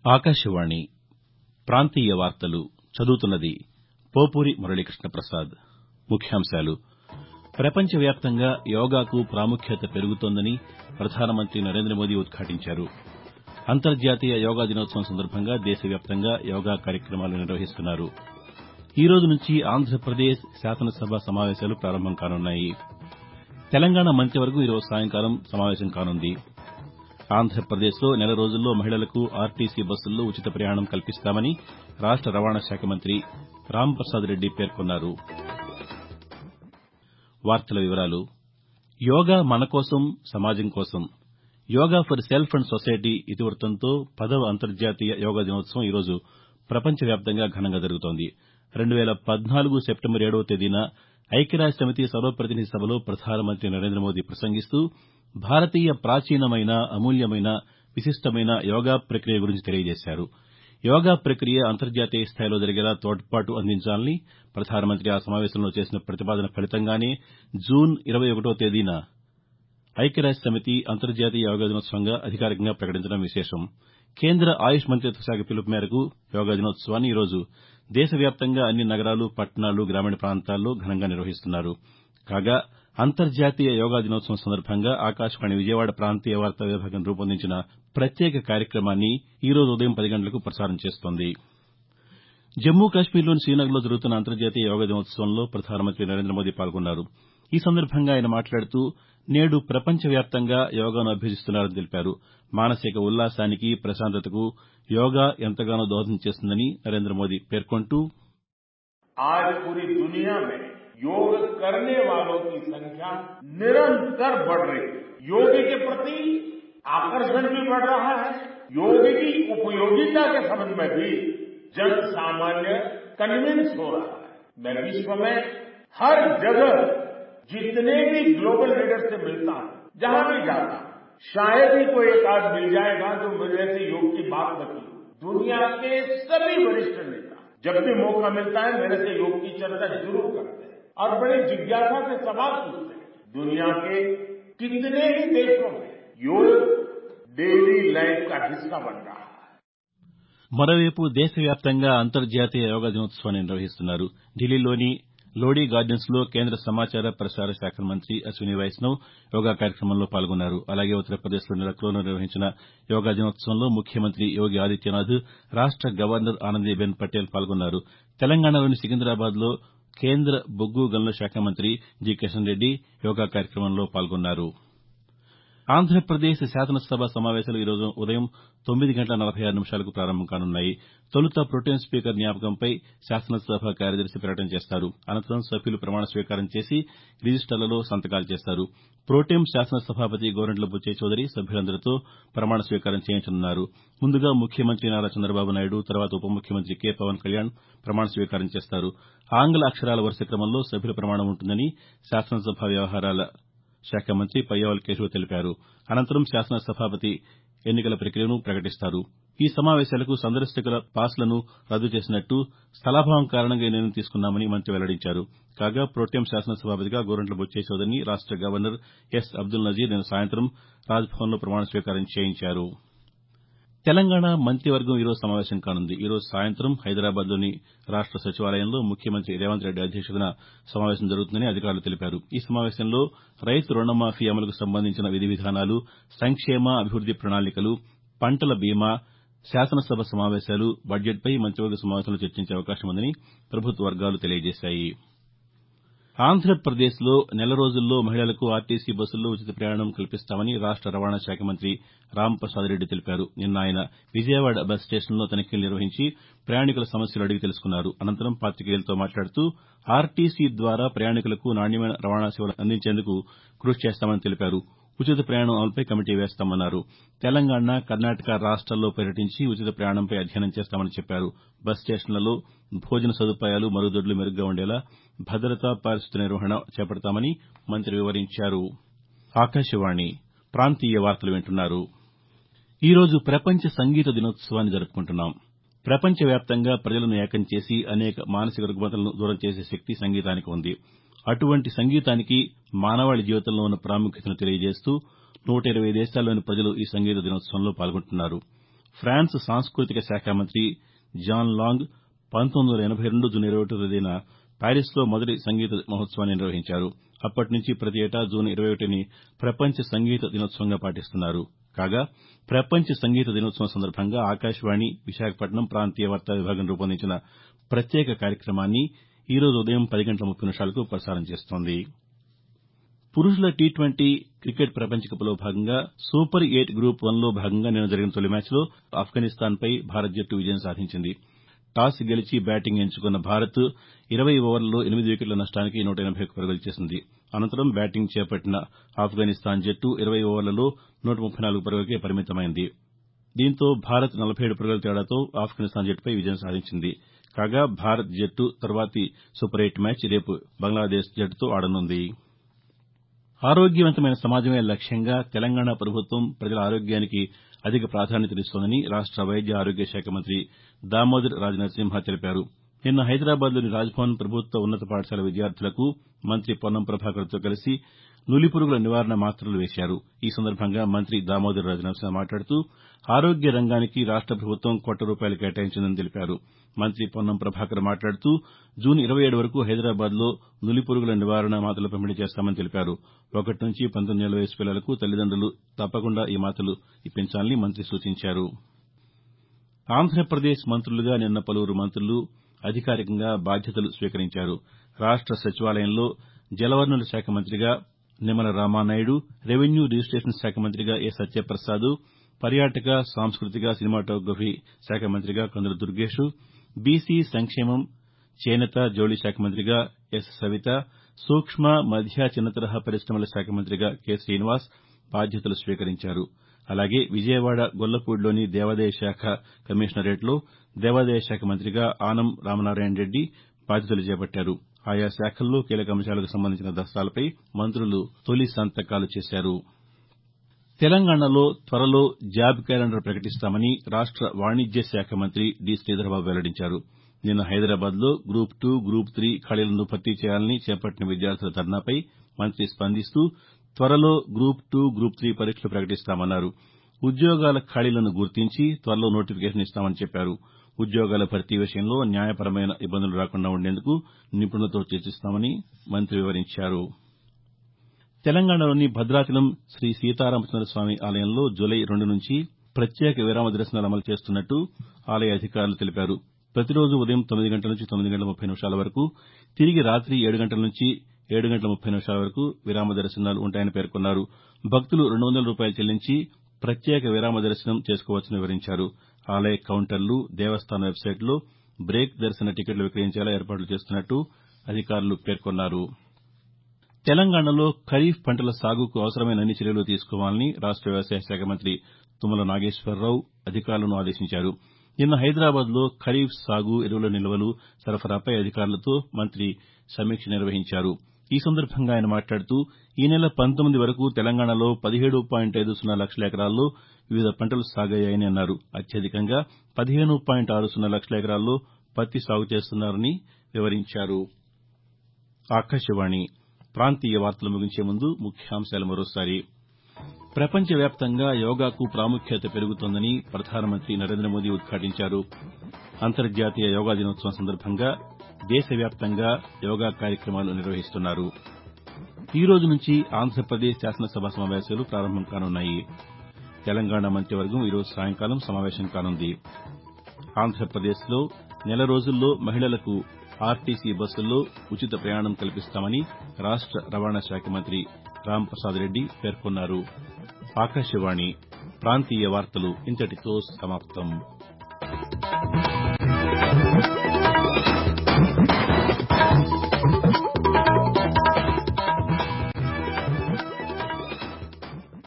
ఆకాశవాణి ప్రాంతీయ వార్తలు చదువుతున్నది పోపూరి మురళీకృష్ణ ప్రసాద్ ముఖ్యాంశాలు ప్రపంచ వ్యాప్తంగా యోగాకు ప్రాముఖ్యత పెరుగుతోందని ప్రధానమంత్రి నరేంద్ర మోదీ ఉద్ఘాటించారు అంతర్జాతీయ యోగా దినోత్సవం సందర్భంగా దేశవ్యాప్తంగా యోగా కార్యక్రమాలు నిర్వహిస్తున్నారు ఈ రోజు నుంచి ఆంధ్రప్రదేశ్ శాసనసభ సమావేశాలు ప్రారంభం కానున్నాయి తెలంగాణ మంత్రివర్గం ఈరోజు సాయంకాలం సమావేశం కానుంది ఆంధ్రప్రదేశ్లో నెల రోజుల్లో మహిళలకు ఆర్టీసీ బస్సుల్లో ఉచిత ప్రయాణం కల్పిస్తామని రాష్ట రవాణా శాఖ మంత్రి రాంప్రసాద్ రెడ్డి పేర్కొన్నారు యోగా మన కోసం సమాజం కోసం yoga for self and society ఇతివృత్తంతో పదవ అంతర్జాతీయ యోగా దినోత్సవం ఈ రోజు ప్రపంచ వ్యాప్తంగా ఘనంగా జరుగుతోంది సెప్టెంబర్ ఏడవ తేదీన ఐక్యరాజ్యసమితి సర్వపతినిధి సభలో ప్రధానమంత్రి నరేంద్ర మోదీ ప్రసంగిస్తూ భారతీయ ప్రాచీనమైన అమూల్యమైన విశిష్టమైన యోగా ప్రక్రియ గురించి తెలియజేశారు యోగా ప్రక్రియ అంతర్జాతీయ స్థాయిలో జరిగేలా తోడ్పాటు అందించాలని ప్రధానమంత్రి ఆ సమావేశంలో చేసిన ప్రతిపాదన ఫలితంగానే జూన్ ఇరవై ఒకటో తేదీన ఐక్యరాజ్యసమితి అంతర్జాతీయ యోగా దినోత్సవంగా అధికారికంగా ప్రకటించడం విశేషం కేంద్ర ఆయుష్ మంతిత్వ శాఖ పిలుపు మేరకు యోగా దినోత్సవాన్ని ఈ రోజు దేశవ్యాప్తంగా అన్ని నగరాలు పట్టణాలు గ్రామీణ ప్రాంతాల్లో ఘనంగా నిర్వహిస్తున్నారు కాగా అంతర్జాతీయ యోగా దినోత్సవం సందర్భంగా ఆకాశవాణి విజయవాడ ప్రాంతీయ వార్తా విభాగం రూపొందించిన ప్రత్యేక కార్యక్రమాన్ని ఈ రోజు ఉదయం పది గంటలకు ప్రసారం చేస్తోంది జమ్మూ కశ్మీర్లోని శ్రీనగర్లో జరుగుతున్న అంతర్జాతీయ యోగా దినోత్సవంలో ప్రధానమంత్రి నరేంద్ర మోదీ పాల్గొన్నారు ఈ సందర్భంగా ఆయన మాట్లాడుతూ నేడు ప్రపంచ వ్యాప్తంగా యోగాను అభ్యసిస్తున్నారని తెలిపారు మానసిక ఉల్లాసానికి ప్రశాంతతకు యోగా ఎంతగానో దోహదం చేస్తుందని నరేంద్ర మోదీ పేర్కొంటూ आज पूरी दुनिया में योग करने वालों की संख्या निरंतर बढ़ रही है योग के प्रति आकर्षण भी बढ़ रहा है योग की उपयोगिता के संबंध में भी जन सामान्य कन्विंस हो रहा है मैं विश्व में हर जगह जितने भी ग्लोबल लीडर से मिलता हूं जहां भी जाता हूं शायद ही कोई एक आध मिल जाएगा जो मेरे से योग की बात न की दुनिया के सभी वरिष्ठ नेता जब भी मौका मिलता है मेरे से योग की चर्चा जरूर करते हैं और बड़ी जिज्ञासा से सवाल पूछते हैं दुनिया के कितने ही देशों में योग डेली लाइफ का हिस्सा बन रहा है మరోవైపు దేశవ్యాప్తంగా అంతర్జాతీయ యోగా దినోత్సవాన్ని నిర్వహిస్తున్నారు ఢిల్లీలోని లోడీ గార్డెన్స్లో కేంద్ర సమాచార ప్రసార శాఖ మంత్రి అశ్విని వైష్ణవ్ యోగా కార్యక్రమంలో పాల్గొన్నారు అలాగే ఉత్తరప్రదేశ్లోని లక్నోలో నిర్వహించిన యోగా దినోత్సవంలో ముఖ్యమంత్రి యోగి ఆదిత్యనాథ్ రాష్ట గవర్నర్ ఆనందీబెన్ పటేల్ పాల్గొన్నారు తెలంగాణలోని సికింద్రాబాద్లో కేంద్ర బొగ్గు గనుల శాఖ మంత్రి జి కిషన్ రెడ్డి యోగా కార్యక్రమంలో పాల్గొన్నారు ఆంధ్రప్రదేశ్ శాసనసభ సమావేశాలు ఈ రోజు ఉదయం తొమ్మిది గంటల నలభై ఆరు నిమిషాలకు ప్రారంభం కానున్నాయి తొలుత ప్రొటెం స్పీకర్ నియామకంపై శాసనసభ కార్యదర్శి ప్రకటన చేస్తారు అనంతరం సభ్యులు ప్రమాణ స్వీకారం చేసి రిజిస్టర్లలో సంతకాలు చేస్తారు ప్రొటెం శాసనసభాపతి గోరంట్ల బుచ్చయ్య చౌదరి సభ్యులందరితో ప్రమాణ స్వీకారం చేయించనున్నారు ముందుగా ముఖ్యమంత్రి నారా చంద్రబాబు నాయుడు తర్వాత ఉప ముఖ్యమంత్రి కె పవన్ కళ్యాణ్ ప్రమాణ స్వీకారం చేస్తారు ఆంగ్ల అక్షరాల వరుస క్రమంలో సభ్యుల ప్రమాణం ఉంటుందని శాసనసభ వ్యవహారాల శాఖ మంత్రి పయ్యావుల కేశవ్ తెలిపారు అనంతరం శాసనసభాపతి ఎన్నికల ప్రక్రియను ప్రకటిస్తారు ఈ సమావేశాలకు సందర్శకుల పాస్లను రద్దు చేసినట్టు స్థలాభావం కారణంగా ఈ నిర్ణయం తీసుకున్నామని మంత్రి వెల్లడించారు కాగా ప్రొటెం శాసనసభాపతిగా గోరంట్ల బుచ్చయ్య చౌదరిని రాష్ట గవర్నర్ ఎస్ అబ్దుల్ నజీర్ నిన్న సాయంత్రం రాజ్భవన్లో ప్రమాణ స్వీకారం చేయించారు తెలంగాణ మంత్రివర్గం ఈరోజు సమావేశం కానుంది ఈరోజు సాయంత్రం హైదరాబాద్లోని రాష్ట సచివాలయంలో ముఖ్యమంత్రి రేవంత్ రెడ్డి అధ్యక్షతన సమావేశం జరుగుతుందని అధికారులు తెలిపారు ఈ సమావేశంలో రైతు రుణమాఫీ అమలుకు సంబంధించిన విధి విధానాలు సంక్షేమ అభివృద్ది ప్రణాళికలు పంటల బీమా శాసనసభ సమావేశాలు బడ్జెట్పై మంత్రివర్గ సమావేశంలో చర్చించే అవకాశం ఉందని ప్రభుత్వ వర్గాలు తెలియజేశాయి ఆంధ్రప్రదేశ్లో నెల రోజుల్లో మహిళలకు ఆర్టీసీ బస్సుల్లో ఉచిత ప్రయాణం కల్పిస్తామని రాష్ట రవాణా శాఖ మంత్రి రాంప్రసాద్ రెడ్డి తెలిపారు నిన్న ఆయన విజయవాడ బస్ స్టేషన్లో తనిఖీలు నిర్వహించి ప్రయాణికుల సమస్యలు అడిగి తెలుసుకున్నారు అనంతరం పాతికేయులతో మాట్లాడుతూ ఆర్టీసీ ద్వారా ప్రయాణికులకు నాణ్యమైన రవాణా సేవలు అందించేందుకు కృషి చేస్తామని తెలిపారు ఉచిత ప్రయాణం అమలుపై కమిటీ వేస్తామన్నారు తెలంగాణ కర్ణాటక రాష్ట్రాల్లో పర్యటించి ఉచిత ప్రయాణంపై అధ్యయనం చేస్తామని చెప్పారు బస్ స్టేషన్లలో భోజన సదుపాయాలు మరుగుదొడ్లు మెరుగ్గా ఉండేలా భద్రత పారిశుద్ధ్య నిర్వహణ చేపడతామని మంత్రి వివరించారు ఈ రోజు ప్రపంచ సంగీత దినోత్సవాన్ని జరుపుకుంటున్నాం ప్రపంచ వ్యాప్తంగా ప్రజలను ఏకం చేసి అనేక మానసిక రుగ్మతలను దూరం చేసే శక్తి సంగీతానికి ఉంది అటువంటి సంగీతానికి మానవాళి జీవితంలో ఉన్న ప్రాముఖ్యతను తెలియజేస్తూ నూట ఇరవై దేశాల్లోని ప్రజలు ఈ సంగీత దినోత్సవంలో పాల్గొంటున్నారు ఫ్రాన్స్ సాంస్కృతిక శాఖ మంత్రి జాన్ లాంగ్ పంతొమ్మిది వందల ఎనబై రెండు జూన్ ఇరవై ఒకటో తేదీన ప్యారిస్లో మొదటి సంగీత మహోత్సవాన్ని నిర్వహించారు అప్పటి నుంచి ప్రతి ఏటా జూన్ ఇరవై ఒకటిని ప్రపంచ సంగీత దినోత్సవంగా పాటిస్తున్నారు కాగా ప్రపంచ సంగీత దినోత్సవం సందర్భంగా ఆకాశవాణి విశాఖపట్నం ప్రాంతీయ వార్తా విభాగం రూపొందించిన ప్రత్యేక కార్యక్రమాన్ని ఈ రోజు ఉదయం పది గంటల ముప్పై నిమిషాలకు ప్రసారం చేస్తోంది పురుషుల టీ ట్వంటీ క్రికెట్ ప్రపంచ కప్లో భాగంగా సూపర్ ఎయిట్ గ్రూప్ వన్లో భాగంగా నిన్న జరిగిన తొలి మ్యాచ్లో ఆఫ్ఘనిస్తాన్పై భారత్ జట్టు విజయం సాధించింది టాస్ గెలిచి బ్యాటింగ్ ఎంచుకున్న భారత్ ఇరవై ఓవర్లలో ఎనిమిది వికెట్ల నష్టానికి నూట ఎనబై ఒక్క పరుగులు చేసింది అనంతరం బ్యాటింగ్ చేపట్టిన ఆఫ్ఘనిస్తాన్ జట్టు ఇరవై ఓవర్లలో నూట ముప్పై నాలుగు పరుగులకే పరిమితమైంది దీంతో భారత్ నలభై ఏడు పరుగుల తేడాతో ఆఫ్ఘనిస్తాన్ జట్టుపై విజయం సాధించింది కాగా భారత్ జట్టు తర్వాతి సూపర్ ఎయిట్ మ్యాచ్ రేపు బంగ్లాదేశ్ జట్టుతో ఆడనుంది ఆరోగ్యవంతమైన సమాజమే లక్ష్యంగా తెలంగాణ ప్రభుత్వం ప్రజల ఆరోగ్యానికి అధిక ప్రాధాన్యతనిస్తోందని రాష్ట వైద్య ఆరోగ్య శాఖ మంత్రి దామోదర్ రాజనరసింహ తెలిపారు నిన్న హైదరాబాద్లోని రాజ్భవన్ ప్రభుత్వ ఉన్నత పాఠశాల విద్యార్థులకు మంత్రి పొన్నం ప్రభాకర్తో కలిసి నులిపురుగుల నివారణ మాత్రలు వేశారు ఈ సందర్భంగా మంత్రి దామోదర్ రాజనరసింహ మాట్లాడుతూ ఆరోగ్య రంగానికి రాష్ట ప్రభుత్వం కోట్ల రూపాయలు కేటాయించిందని తెలిపారు మంత్రి పొన్నం ప్రభాకర్ మాట్లాడుతూ జూన్ ఇరవై ఏడు వరకు హైదరాబాద్లో నులిపురుగుల నివారణ మాత్రలు పంపిణీ చేస్తామని తెలిపారు ఒకటి నుంచి పంతొమ్మిదేళ్ల వయసు పిల్లలకు తల్లిదండ్రులు తప్పకుండా ఈ మాత్రలు ఇప్పించాలని మంత్రి సూచించారు ఆంధ్రప్రదేశ్ మంత్రులుగా నిన్న పలువురు మంత్రులు అధికారికంగా బాధ్యతలు స్వీకరించారు రాష్ట సచివాలయంలో జలవనరుల శాఖ మంత్రిగా నిమ్మల రామానాయుడు రెవెన్యూ రిజిస్టేషన్ శాఖ మంత్రిగా ఏ సత్యప్రసాద్ పర్యాటక సాంస్కృతిక సినిమాటోగ్రఫీ శాఖ మంత్రిగా కందుల దుర్గేష్ బీసీ సంక్షేమం చేనేత జౌళి శాఖ మంత్రిగా ఎస్ సవిత సూక్ష్మ మధ్య చిన్న తరహా పరిశమల శాఖ మంత్రిగా కె శ్రీనివాస్ బాధ్యతలు స్వీకరించారు అలాగే విజయవాడ గొల్లపూడిలోని దేవాదాయ శాఖ కమిషనరేట్లో దేవాదాయ శాఖ మంత్రిగా ఆనం రామనారాయణ రెడ్డి బాధ్యతలు చేపట్టారు ఆయా శాఖల్లో కీలక అంశాలకు సంబంధించిన దస్తాలపై మంత్రులు తొలి సంతకాలు చేశారు తెలంగాణలో త్వరలో జాబ్ క్యాలెండర్ ప్రకటిస్తామని రాష్ట వాణిజ్య శాఖ మంత్రి డి శ్రీధర్బాబు వెల్లడించారు నిన్న హైదరాబాద్లో గ్రూప్ టూ గ్రూప్ త్రీ ఖాళీలను భర్తీ చేయాలని చేపట్టిన విద్యార్థుల ధర్నాపై మంత్రి స్పందిస్తూ త్వరలో గ్రూప్ టూ గ్రూప్ త్రీ పరీక్షలు ప్రకటిస్తామన్నారు ఉద్యోగాల ఖాళీలను గుర్తించి త్వరలో నోటిఫికేషన్ ఇస్తామని చెప్పారు ఉద్యోగాల భర్తీ విషయంలో న్యాయపరమైన ఇబ్బందులు రాకుండా ఉండేందుకు నిపుణులతో చర్చిస్తామని మంత్రి వివరించారు తెలంగాణలోని భద్రాచలం శ్రీ సీతారామచంద్రస్వామి ఆలయంలో జూలై రెండు నుంచి ప్రత్యేక విరామ దర్శనాలు అమలు చేస్తున్నట్టు ఆలయ అధికారులు తెలిపారు ప్రతిరోజు ఉదయం తొమ్మిది గంటల నుంచి తొమ్మిది గంటల ముప్పై నిమిషాల వరకు తిరిగి రాతి ఏడు గంటల నుంచి ఏడు గంటల ముప్పై నిమిషాల వరకు విరామ దర్శనాలు ఉంటాయని పేర్కొన్నారు భక్తులు రెండు వందల రూపాయలు చెల్లించి ప్రత్యేక విరామ దర్శనం చేసుకోవచ్చని వివరించారు ఆలయ కౌంటర్లు దేవస్థానం వెబ్సైట్లో బ్రేక్ దర్శన టికెట్లు విక్రయించేలా ఏర్పాట్లు చేస్తున్నట్టు అధికారులు పేర్కొన్నారు తెలంగాణలో ఖరీఫ్ పంటల సాగుకు అవసరమైన అన్ని చర్యలు తీసుకోవాలని రాష్ట వ్యవసాయ శాఖ మంత్రి తుమ్మల నాగేశ్వరరావు అధికారులను ఆదేశించారు నిన్న హైదరాబాద్లో ఖరీఫ్ సాగు ఎరువుల నిల్వలు సరఫరాపై అధికారులతో మంత్రి సమీక్ష నిర్వహించారు ఈ సందర్భంగా ఆయన మాట్లాడుతూ ఈ నెల పంతొమ్మిది వరకు తెలంగాణలో పదిహేడు పాయింట్ ఐదు సున్నా లక్షల ఎకరాల్లో వివిధ పంటలు సాగయ్యాయని అన్నారు అత్యధికంగా పదిహేను పాయింట్ ఆరు సున్నా లక్షల ఎకరాల్లో పత్తి సాగు చేస్తున్నారని వివరించారు ఆకాశవాణి ప్రాంతీయ వార్తలు ముగించే ముందు ముఖ్యాంశాలు మరోసారి ప్రపంచవ్యాప్తంగా యోగాకు ప్రాముఖ్యత పెరుగుతోందని ప్రధానమంత్రి నరేంద్ర మోదీ ఉద్ఘాటించారు అంతర్జాతీయ యోగా దినోత్సవం సందర్భంగా దేశవ్యాప్తంగా యోగా కార్యక్రమాలు నిర్వహిస్తున్నారు ఈ రోజు నుంచి ఆంధ్రప్రదేశ్ శాసనసభ సమావేశాలు ప్రారంభం కానున్నాయి తెలంగాణ మంత్రివర్గం ఈరోజు సాయంకాలం సమావేశం కానుంది ఆంధ్రప్రదేశ్లో నెల రోజుల్లో మహిళలకు ఆర్టీసీ బస్సుల్లో ఉచిత ప్రయాణం కల్పిస్తామని రాష్ట రవాణా శాఖ మంత్రి రాంప్రసాద్ రెడ్డి పేర్కొన్నారు ఆకాశవాణి ప్రాంతీయ వార్తలు ఇంతటితో సమాప్తం